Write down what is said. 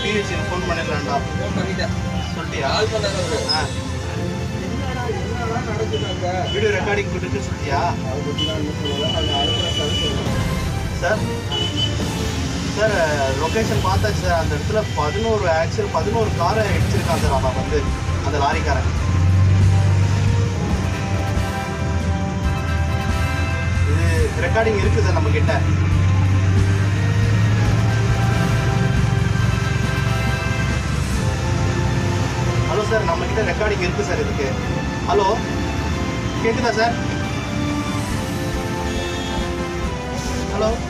PHC phone பண்ணிடலாம்டா phone பண்ணிட்டேன் சொல்லிட்டியா கால் பண்ணாரு அவரு ஆ என்னடா என்னடா நடக்குதாங்க வீடியோ ரெக்கார்டிங் போட்டுட்டு சொல்லிட்டியா அதை பற்றிலாம் என்ன சொல்லல அது அடுத்த சார் சொல்லுவேன் சார் சார் லொக்கேஷன் பார்த்தாச்சு சார் அந்த இடத்துல பதினோரு ஆக்சுவல் பதினோரு காரை இடிச்சிருக்கான் சார் அவன் வந்து அந்த லாரிக்காரன் இது ரெக்கார்டிங் இருக்கு சார் நம்ம கிட்ட ஹலோ சார் நம்ம கிட்ட ரெக்கார்டிங் இருக்கு சார் இதுக்கு ஹலோ கேக்குதா சார் ஹலோ